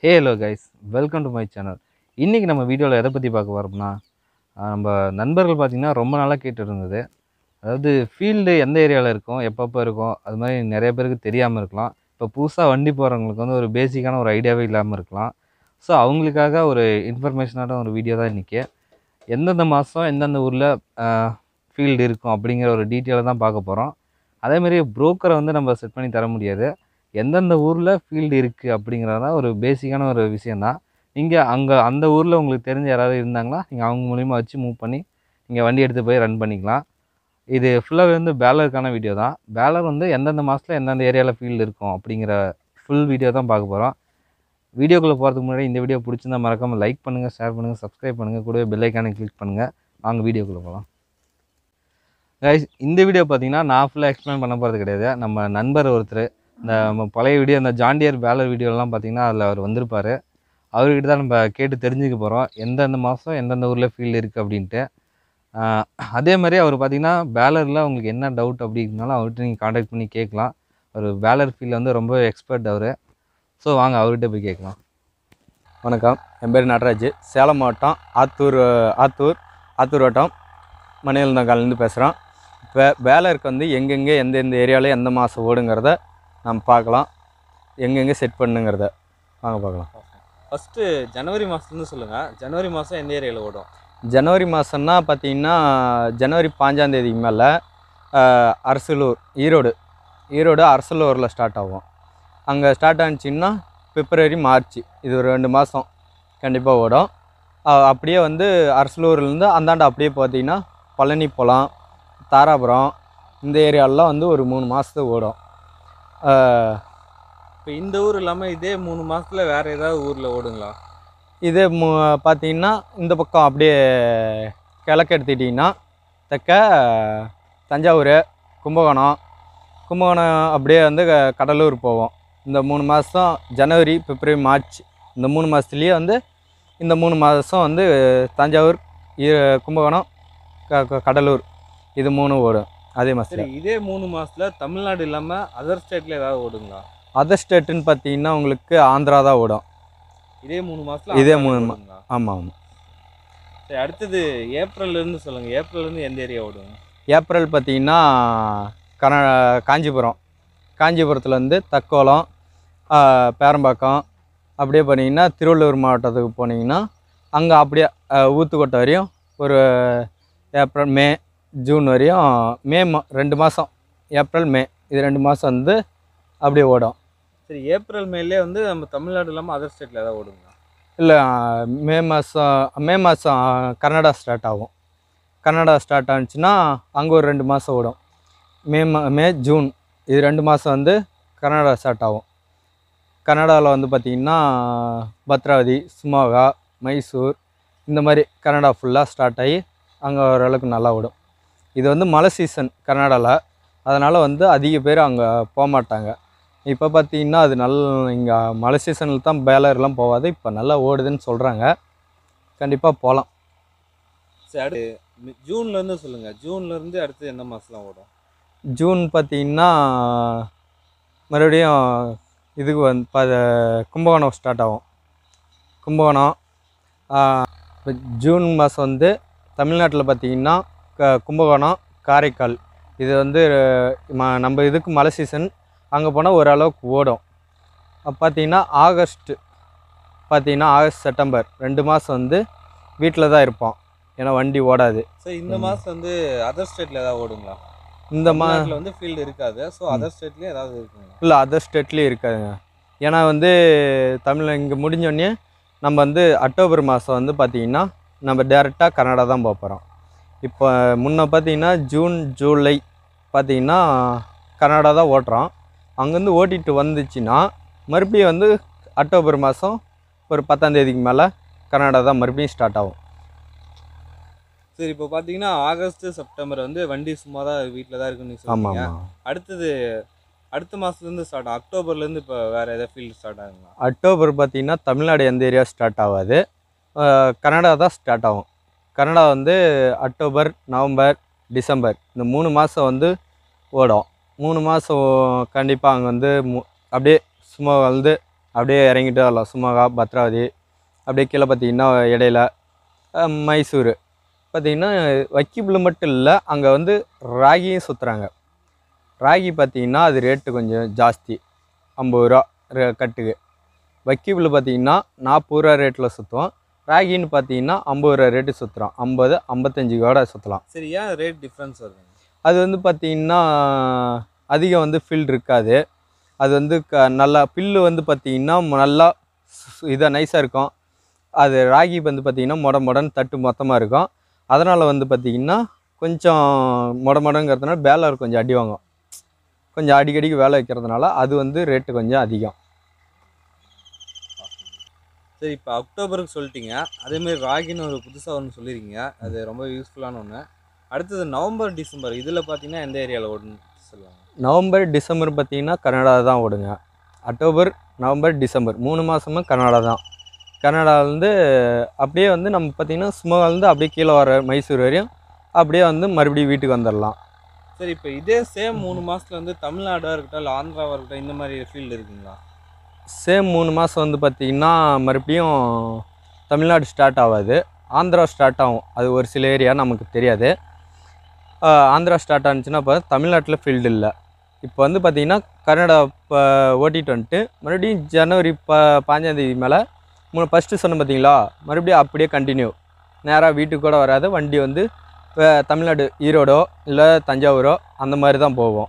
Hey hello guys welcome to my channel இன்றைக்கி நம்ம வீடியோவில் எதை பற்றி பார்க்க போகிறோம்னா ஆஹ் நம்ம நண்பர்கள் பார்த்திங்கன்னா ரொம்ப நாளாக கேட்டு இருந்தது அதாவது ஃபீல்டு எந்த ஏரியாவில் இருக்கும் எப்பப்போ இருக்கும் அது மாதிரி நிறைய பேருக்கு தெரியாமல் இருக்கலாம் இப்போ புதுசாக வண்டி போகிறவங்களுக்கு வந்து ஒரு பேசிக்கான ஒரு ஐடியாவே இல்லாமல் இருக்கலாம் ஸோ அவங்களுக்காக ஒரு இன்ஃபர்மேஷனான ஒரு வீடியோ தான் இன்றைக்கி எந்தெந்த மாதம் எந்தெந்த ஊரில் ஃபீல்டு இருக்கும் அப்படிங்கிற ஒரு டீட்டெயிலை தான் பார்க்க போகிறோம் அதேமாரி புரோக்கரை வந்து நம்ம செட் பண்ணி தர முடியாது எந்தெந்த ஊரில் ஃபீல்டு இருக்குது அப்படிங்கிறது தான் ஒரு பேசிக்கான ஒரு விஷயந்தான் நீங்கள் அங்கே அந்த ஊரில் உங்களுக்கு தெரிஞ்ச யாராவது இருந்தாங்களா நீங்கள் அவங்க மூலிமா வச்சு மூவ் பண்ணி நீங்கள் வண்டி எடுத்து போய் ரன் பண்ணிக்கலாம் இது ஃபுல்லாகவே வந்து பேலருக்கான வீடியோ தான் பேலர் வந்து எந்தெந்த மாதத்தில் எந்தெந்த ஏரியாவில் ஃபீல்டு இருக்கும் அப்படிங்கிற ஃபுல் வீடியோ தான் பார்க்க போகிறோம் வீடியோக்குள்ளே போகிறதுக்கு முன்னாடி இந்த வீடியோ பிடிச்சிருந்தா மறக்காமல் லைக் பண்ணுங்கள் ஷேர் பண்ணுங்கள் சப்ஸ்கிரைப் பண்ணுங்கள் கூடவே பெல் ஐக்கானை கிளிக் பண்ணுங்கள் வாங்க வீடியோக்குள்ளே போகலாம் கைஸ் இந்த வீடியோ பார்த்தீங்கன்னா நான் ஃபுல்லாக எக்ஸ்பிளைன் பண்ண போகிறது கிடையாது நம்ம நண்பர் ஒருத்தர் இந்த நம்ம பழைய வீடியோ இந்த ஜாண்டியர் பேலர் வீடியோலாம் பார்த்தீங்கன்னா அதில் அவர் வந்திருப்பார் அவர்கிட்ட தான் நம்ம கேட்டு தெரிஞ்சுக்க போகிறோம் எந்தெந்த மாதம் எந்தெந்த ஊரில் ஃபீல்டு இருக்குது அப்படின்ட்டு ஆஹ் அதே மாதிரி அவர் பார்த்தீங்கன்னா பேலரில் உங்களுக்கு என்ன டவுட் அப்படின்னாலும் அவர்கிட்ட நீங்கள் காண்டாக்ட் பண்ணி கேட்கலாம் ஒரு பேலர் ஃபீல்டில் வந்து ரொம்ப எக்ஸ்பர்ட் அவர் ஸோ வாங்க அவர்கிட்ட போய் கேட்கலாம் வணக்கம் என் பேர் நடராஜ் சேலம் மாவட்டம் ஆத்தூர் ஆத்தூர் ஆத்தூர் வட்டம் மணியல்நகாலேருந்து பேசுகிறோம் இப்போ பேலருக்கு வந்து எங்கெங்கே எந்தெந்த ஏரியாவில் எந்த மாதம் ஓடுங்கிறத நம்ம பார்க்கலாம் எங்கெங்கே செட் பண்ணுங்கிறத வாங்க பார்க்கலாம் ஃபஸ்ட்டு ஜனவரி மாதத்துலேருந்து சொல்லுங்கள் ஜனவரி மாதம் எந்த ஏரியாவில் ஓடும் ஜனவரி மாதம்னா பார்த்தீங்கன்னா ஜனவரி பாஞ்சாந்தேதிக்கு மேலே அரசலூர் ஈரோடு ஈரோடு அரசலூரில் ஸ்டார்ட் ஆகும் அங்கே ஸ்டார்ட் ஆனிச்சின்னா பிப்ரவரி மார்ச் இது ஒரு ரெண்டு மாதம் கண்டிப்பாக ஓடும் அஹ் அப்படியே வந்து அரசலூர்லேருந்து அந்தாண்ட அப்படியே பார்த்தீங்கன்னா பழனி போகலாம் தாராபுரம் இந்த ஏரியாலலாம் வந்து ஒரு மூணு மாதத்துக்கு ஓடும் அஹ் இப்போ இந்த ஊர் இல்லாமல் இதே மூணு மாதத்தில் வேறு ஏதாவது ஊரில் ஓடுங்களா இது மு பார்த்தீங்கன்னா இந்த பக்கம் அப்படியே கிழக்கு எடுத்துக்கிட்டிங்கன்னா தெற்க தஞ்சாவூர் கும்பகோணம் கும்பகோணம் அப்படியே வந்து க- கடலூர் போவோம் இந்த மூணு மாதம் ஜனவரி பிப்ரவரி மார்ச் இந்த மூணு மாதத்துலேயே வந்து இந்த மூணு மாதம் வந்து தஞ்சாவூர் ஈ- கும்பகோணம் க- க- கடலூர் இது மூணு ஓடும் அதே சரி மாதத்தில் இதே மூணு மாதத்தில் தமிழ்நாடு இல்லாமல் அதர் ஸ்டேட்டில் ஏதாவது ஓடுங்களா அதர் ஸ்டேட்டுன்னு பார்த்தீங்கன்னா உங்களுக்கு ஆந்திரா தான் ஓடும் இதே மூணு மாதத்தில் இதே மூணு மா- ஆமாம் ஆமாம் சரி அடுத்தது ஏப்ரல்லேருந்து சொல்லுங்கள் ஏப்ரல்லேருந்து எந்த ஏரியா ஓடுங்க ஏப்ரல் பார்த்தீங்கன்னா கன காஞ்சிபுரம் காஞ்சிபுரத்துலேருந்து தக்கோலம் ஆ, பேரம்பாக்கம் அப்படியே போனீங்கன்னா திருவள்ளூர் மாவட்டத்துக்கு போனீங்கன்னா அங்கே அப்படியே ஆ, ஊத்துக்கோட்டை வரையும் ஒரு ஏப்ரல் மே ஜூன் வரையும் மே மா ரெண்டு மாதம் ஏப்ரல் மே இது ரெண்டு மாதம் வந்து அப்படியே ஓடும் சரி ஏப்ரல் மேலே வந்து நம்ம தமிழ்நாடு இல்லாமல் அதர் ஸ்டேட்டில் ஏதாவது ஓடுங்களா இல்லை மே மாதம் மே மாதம் கர்நாடகா ஸ்டார்ட் ஆகும் கர்நாடகா ஸ்டார்ட் ஆனிச்சுன்னா அங்கே ஒரு ரெண்டு மாதம் ஓடும் மே மா மே ஜூன் இது ரெண்டு மாதம் வந்து கர்நாடகா ஸ்டார்ட் ஆகும் கர்நாடகாவில் வந்து பார்த்திங்கன்னா பத்ராவதி சுமோகா மைசூர் இந்த மாதிரி கர்நாடகா ஃபுல்லாக ஸ்டார்ட் ஆகி அங்கே ஓரளவுக்கு நல்லா ஓடும் இது வந்து மழை சீசன் கர்நாடகாவில் அதனால் வந்து அதிக பேர் அங்கே போக மாட்டாங்க இப்போ பார்த்தீங்கன்னா அது நல்ல இங்கே மழை சீசனில் தான் பேலர்லாம் போகாது இப்போ நல்லா ஓடுதுன்னு சொல்கிறாங்க கண்டிப்பாக போகலாம் சரி அடுத்து ஜூன்லேருந்து சொல்லுங்கள் ஜூன்லேருந்து அடுத்து எந்த மாதம்லாம் ஓடும் ஜூன் பார்த்தீங்கன்னா மறுபடியும் இதுக்கு வந்து ப கும்பகோணம் ஸ்டார்ட் ஆகும் கும்பகோணம் இப்போ ஜூன் மாதம் வந்து தமிழ்நாட்டில் பார்த்தீங்கன்னா க கும்பகோணம் காரைக்கால் இது வந்து ம நம்ம இதுக்கு மழை சீசன் அங்கே போனால் ஓரளவுக்கு ஓடும் அப்போ பார்த்தீங்கன்னா ஆகஸ்ட் பார்த்தீங்கன்னா ஆகஸ்ட் செப்டம்பர் ரெண்டு மாதம் வந்து வீட்டில் தான் இருப்போம் ஏன்னா வண்டி ஓடாது சரி இந்த ம். மாதம் வந்து அதர் ஸ்டேட்டில் ஏதாவது ஓடுங்களா இந்த மா தமிழ்நாட்டில் வந்து ஃபீல்டு இருக்காது ஸோ அதர் ஸ்டேட்லேயும் ஏதாவது இருக்குங்களா இல்லை அதர் ஸ்டேட்லேயும் இருக்காதுங்க ஏன்னா வந்து தமிழ் இங்கே முடிஞ்சோடனே நம்ம வந்து அக்டோபர் மாதம் வந்து பார்த்திங்கன்னா நம்ம டேரெக்டாக கனடா தான் போக போகிறோம் இப்போ முன்ன பார்த்தீங்கன்னா ஜூன் ஜூலை பார்த்தீங்கன்னா கனடா தான் ஓட்டுறோம் அங்கேருந்து ஓட்டிட்டு வந்துச்சுன்னா மறுபடியும் வந்து அக்டோபர் மாதம் ஒரு பத்தாம் தேதிக்கு மேலே கனடா தான் மறுபடியும் ஸ்டார்ட் ஆகும் சரி இப்போ பார்த்தீங்கன்னா ஆகஸ்ட் செப்டம்பர் வந்து வண்டி சும்மா தான் வீட்டில் தான் இருக்குன்னு ஆமாம் சொல்லுங்க ஆமாம் அடுத்தது அடுத்த மாதத்துலேருந்து ஸ்டார்ட் ஆகும் அக்டோபர்லேருந்து இப்போ வேறு ஏதாவது ஃபீல்டு ஸ்டார்ட் ஆகுங்களா அக்டோபர் பார்த்தீங்கன்னா தமிழ்நாடு எந்த ஏரியா ஸ்டார்ட் ஆகாது அஹ் கனடா தான் ஸ்டார்ட் ஆகும் கனடா வந்து அக்டோபர் நவம்பர் டிசம்பர் இந்த மூணு மாதம் வந்து ஓடும் மூணு மாதம் கண்டிப்பாக அங்கே வந்து மு- அப்படியே சும்மா வந்து அப்படியே இறங்கிட்டு வரலாம் சுமகா பத்ராவதி அப்படியே கீழே பார்த்தீங்கன்னா இடையில அஹ், மைசூர் பார்த்தீங்கன்னா வக்கிப்புல் மட்டும் இல்லை அங்கே வந்து ராகியும் சுற்றுறாங்க ராகி பார்த்தீங்கன்னா அது ரேட்டு கொஞ்சம் ஜாஸ்தி ஐம்பது ரூபா ரே- கட்டுக்கு வக்கிப்புல் பார்த்தீங்கன்னா நாற்பது ரூபா ரேட்டில் சுற்றுவோம் ராகின்னு பார்த்தீங்கன்னா ஐம்பது ரூபா ரேட்டு சுற்றுறோம் ஐம்பது ஐம்பத்தஞ்சு கூட சுற்றலாம் சரி ஏன் ரேட் டிஃப்ரென்ஸ் வருதுங்க அது வந்து பார்த்திங்கன்னா அதிகம் வந்து ஃபில் இருக்காது அது வந்து க நல்லா பில்லு வந்து பார்த்திங்கன்னா நல்லா இதாக நைஸாக இருக்கும் அது ராகி வந்து பார்த்திங்கன்னா மொட மொடன்னு தட்டு மொத்தமாக இருக்கும் அதனால் வந்து பார்த்திங்கன்னா கொஞ்சம் மொட மொடங்கிறதுனால பேலர் கொஞ்சம் அடி வாங்கும் கொஞ்சம் அடிக்கடிக்கு வேலை வைக்கிறதுனால அது வந்து ரேட்டு கொஞ்சம் அதிகம் சரி இப்போ அக்டோபருக்கு சொல்லிட்டீங்க அதேமாரி ராகின்னு ஒரு புதுசாக ஒன்று சொல்லியிருக்கீங்க அது ரொம்ப யூஸ்ஃபுல்லான ஒன்று அடுத்தது நவம்பர் டிசம்பர் இதில் பார்த்தீங்கன்னா எந்த ஏரியாவில் ஓடுன்னு சொல்லுவாங்க நவம்பர் டிசம்பர் பார்த்திங்கன்னா கனடா தான் ஓடுங்க அக்டோபர் நவம்பர் டிசம்பர் மூணு மாதமும் கனடா தான் கனடாலேருந்து அப்படியே வந்து நம்ம பார்த்திங்கன்னா சும்மாலேருந்து அப்படியே கீழே வர மைசூர் வரையும் அப்படியே வந்து மறுபடியும் வீட்டுக்கு வந்துடலாம் சரி இப்போ இதே சேம் மூணு மாசத்துல வந்து தமிழ்நாடாக இருக்கட்டும் இல்லை ஆந்திராவாக இருக்கட்டும் இந்த மாதிரி ஃபீல்டு இருக்குங்களா சேம் மூணு மாதம் வந்து பார்த்திங்கன்னா மறுபடியும் தமிழ்நாடு ஸ்டார்ட் ஆகாது ஆந்திரா ஸ்டார்ட் ஆகும் அது ஒரு சில ஏரியா நமக்கு தெரியாது ஆஹ் ஆந்திரா ஸ்டார்ட் ஆனிச்சுன்னா இப்போ தமிழ்நாட்டில் ஃபீல்டு இல்லை இப்போ வந்து பார்த்திங்கன்னா கன்னடா இப்போ ஓட்டிட்டு வந்துட்டு மறுபடியும் ஜனவரி ப பாஞ்சாந்தேதி மேலே மூணு ஃபஸ்ட்டு சொன்ன பார்த்தீங்களா மறுபடியும் அப்படியே கண்டினியூ நேராக வீட்டுக்கு கூட வராது வண்டி வந்து இப்போ தமிழ்நாடு ஈரோடோ இல்லை தஞ்சாவூரோ அந்த மாதிரி தான் போவோம்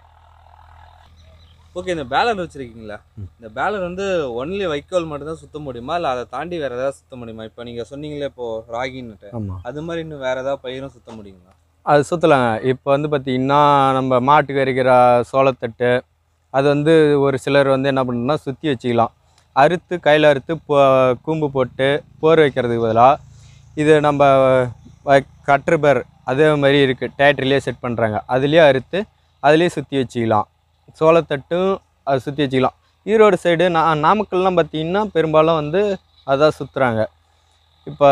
ஓகே இந்த பேலர் வச்சிருக்கீங்களா இந்த பேலர் வந்து ஒன்லி வைக்கோல் மட்டும் தான் சுத்த முடியுமா இல்லை அதை தாண்டி வேற ஏதாவது சுத்த முடியுமா இப்போ நீங்கள் சொன்னீங்களே இப்போ ராகின்னுட்டு ஆமாம் அது மாதிரி இன்னும் வேற ஏதாவது பயிரும் சுத்த முடியுங்களா அது சுற்றலாங்க இப்போ வந்து பார்த்திங்கன்னா நம்ம மாட்டுக்கு அரைக்கிற சோளத்தட்டு அது வந்து ஒரு சிலர் வந்து என்ன பண்ணணும்னா சுற்றி வச்சுக்கலாம் அறுத்து கையில் அறுத்து போ கூம்பு போட்டு போர் வைக்கிறதுக்கு பதிலாக இது நம்ம வ- கட்டுபர் அதே மாதிரி இருக்குது டேட்ரிலே செட் பண்ணுறாங்க அதுலேயே அறுத்து அதுலேயே சுற்றி வச்சுக்கலாம் சோளத்தட்டும் அது சுற்றி வச்சுக்கலாம் ஈரோடு சைடு நா நாமக்கல்லாம் பார்த்திங்கன்னா பெரும்பாலும் வந்து அதான் சுற்றுறாங்க இப்போ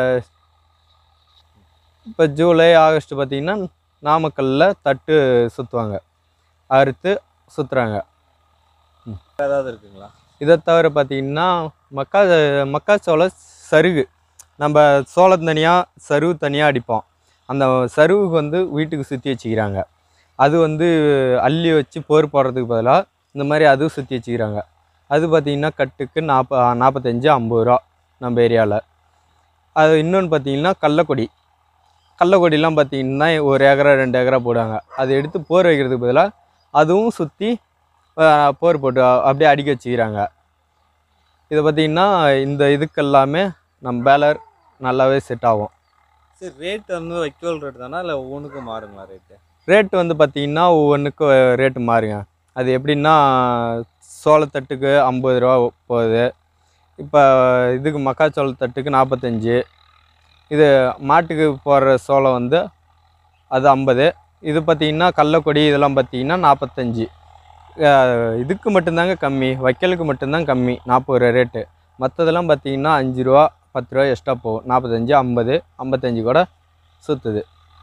இப்போ ஜூலை ஆகஸ்ட் பார்த்திங்கன்னா நாமக்கல்லில் தட்டு சுற்றுவாங்க அறுத்து சுற்றுறாங்க வேற ஏதாவது இருக்குங்களா இதை தவிர பார்த்திங்கன்னா மக்கா மக்காச்சோளம் சருகு நம்ம சோளம் தனியாக சருகு தனியாக அடிப்போம் அந்த சருகுக்கு வந்து வீட்டுக்கு சுற்றி வச்சுக்கிறாங்க அது வந்து அள்ளி வச்சு போர் போடுறதுக்கு பதிலாக இந்த மாதிரி அதுவும் சுற்றி வச்சுக்கிறாங்க அது பார்த்திங்கன்னா கட்டுக்கு நாற்ப நாற்பத்தஞ்சு ஐம்பது ரூபா நம்ம ஏரியாவில் அது இன்னொன்று பார்த்திங்கன்னா கள்ளக்கொடி கள்ளக்கொடிலாம் பார்த்திங்கன்னா ஒரு ஏக்கரா ரெண்டு ஏக்கரா போடுவாங்க அதை எடுத்து போர் வைக்கிறதுக்கு பதிலாக அதுவும் சுற்றி போர் போட்டு அப்படியே அடிக்க வச்சுக்கிறாங்க இதை பார்த்திங்கன்னா இந்த இதுக்கெல்லாமே நம்ம பேலர் நல்லாவே செட் ஆகும் சரி ரேட் வந்து வைக்கோல் ரேட் தானா இல்லை ஒவ்வொன்றுக்கும் மாறுங்களா ரேட்டு ரேட்டு வந்து பார்த்திங்கன்னா ஒவ்வொன்றுக்கும் ரேட்டு மாறுங்க அது எப்படின்னா சோளத்தட்டுக்கு ஐம்பது ரூபா போகுது இப்போ இதுக்கு மக்காச்சோளத்தட்டுக்கு நாற்பத்தஞ்சு இது மாட்டுக்கு போடுற சோளம் வந்து அது ஐம்பது இது பார்த்திங்கன்னா கடலக்கொடி இதெல்லாம் பார்த்திங்கன்னா நாற்பத்தஞ்சு அஹ் இதுக்கு மட்டும்தாங்க கம்மி வைக்கலுக்கு மட்டும்தான் கம்மி நாற்பது ரூபா ரேட்டு மற்றதெல்லாம் பார்த்திங்கன்னா அஞ்சு ரூபா பத்து ரூபா எக்ஸ்ட்ரா போகும் நாற்பத்தஞ்சு ஐம்பது ஐம்பத்தஞ்சு கூட சுற்றுது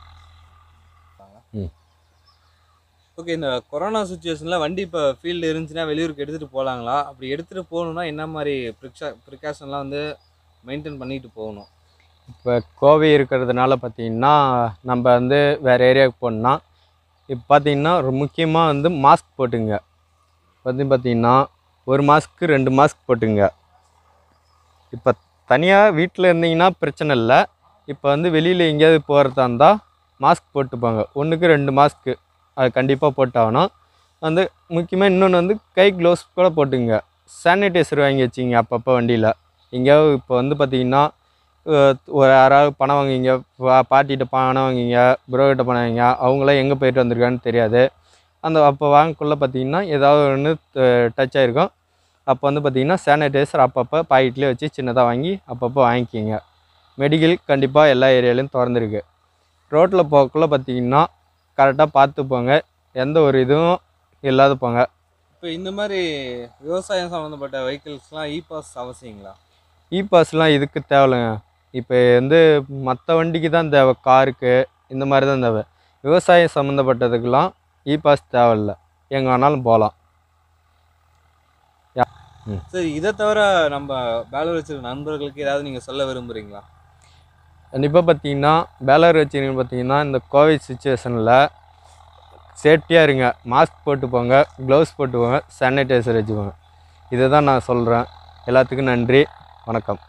ஓகே இந்த கொரோனா சுச்சுவேஷனில் வண்டி இப்போ ஃபீல்டு இருந்துச்சுன்னா வெளியூருக்கு எடுத்துகிட்டு போகலாங்களா அப்படி எடுத்துகிட்டு போகணுன்னா என்ன மாதிரி ப்ரிக்ஷா ப்ரிகாஷன்லாம் வந்து மெயின்டைன் பண்ணிட்டு போகணும் இப்போ கோவை இருக்கிறதுனால பார்த்தீங்கன்னா நம்ம வந்து வேறு ஏரியாவுக்கு போகணுன்னா இப்போ பார்த்தீங்கன்னா ஒரு முக்கியமாக வந்து மாஸ்க் போட்டுங்க வந்து பார்த்தீங்கன்னா ஒரு மாஸ்க்கு ரெண்டு மாஸ்க் போட்டுங்க இப்போ தனியாக வீட்டில் இருந்தீங்கன்னா பிரச்சனை இல்லை இப்போ வந்து வெளியில் எங்கேயாவது போகிறதா இருந்தால் மாஸ்க் போட்டுப்பாங்க ஒன்றுக்கு ரெண்டு மாஸ்க்கு அது கண்டிப்பாக போட்டாகணும் வந்து முக்கியமாக இன்னொன்று வந்து கை க்ளவுஸ் கூட போட்டுங்க சானிடைசர் வாங்கி வச்சிங்க அப்பப்போ வண்டியில் எங்கேயாவது இப்போ வந்து பார்த்தீங்கன்னா அஹ் ஒரு யாராவது பணம் வாங்குவீங்க பா பாட்டிகிட்ட பணம் வாங்குவீங்க ப்ரோக்கிட்ட பணம் வாங்குவீங்க அவங்களாம் எங்கே போயிட்டு வந்திருக்கான்னு தெரியாது அந்த அப்போ வாங்கக்குள்ளே பார்த்தீங்கன்னா ஏதாவது ஒன்று டச் ஆகிருக்கும் அப்போ வந்து பார்த்தீங்கன்னா சானிடைசர் அப்பப்போ பாக்கெட்லேயே வச்சு சின்னதாக வாங்கி அப்பப்போ வாங்கிக்கிங்க மெடிக்கல் கண்டிப்பாக எல்லா ஏரியாலையும் திறந்துருக்கு ரோட்டில் போகக்குள்ளே பார்த்தீங்கன்னா கரெக்டாக பார்த்து போங்க எந்த ஒரு இதுவும் இல்லாத போங்க இப்போ இந்த மாதிரி விவசாயம் சம்மந்தப்பட்ட வெஹிக்கிள்ஸ்லாம் இ பாஸ் அவசியங்களா இ பாஸ்லாம் இதுக்கு தேவையில்லைங்க இப்போ வந்து மற்ற வண்டிக்கு தான் தேவை காருக்கு இந்த மாதிரி தான் தேவை விவசாயம் சம்மந்தப்பட்டதுக்கெலாம் இ பாஸ் தேவையில்ல எங்கே வேணாலும் போகலாம் ம். சரி இதை தவிர நம்ம பேலர் வச்சிருக்க நண்பர்களுக்கு ஏதாவது நீங்கள் சொல்ல விரும்புகிறீங்களா கண்டிப்பாக பார்த்தீங்கன்னா பேலர் வச்சுருங்க பார்த்தீங்கன்னா இந்த கோவிட் சுச்சுவேஷனில் சேஃப்டியாக இருங்க மாஸ்க் போட்டு போங்க க்ளவுஸ் போட்டு போங்க சானிடைசர் வச்சுக்கோங்க இதை தான் நான் சொல்கிறேன் எல்லாத்துக்கும் நன்றி வணக்கம்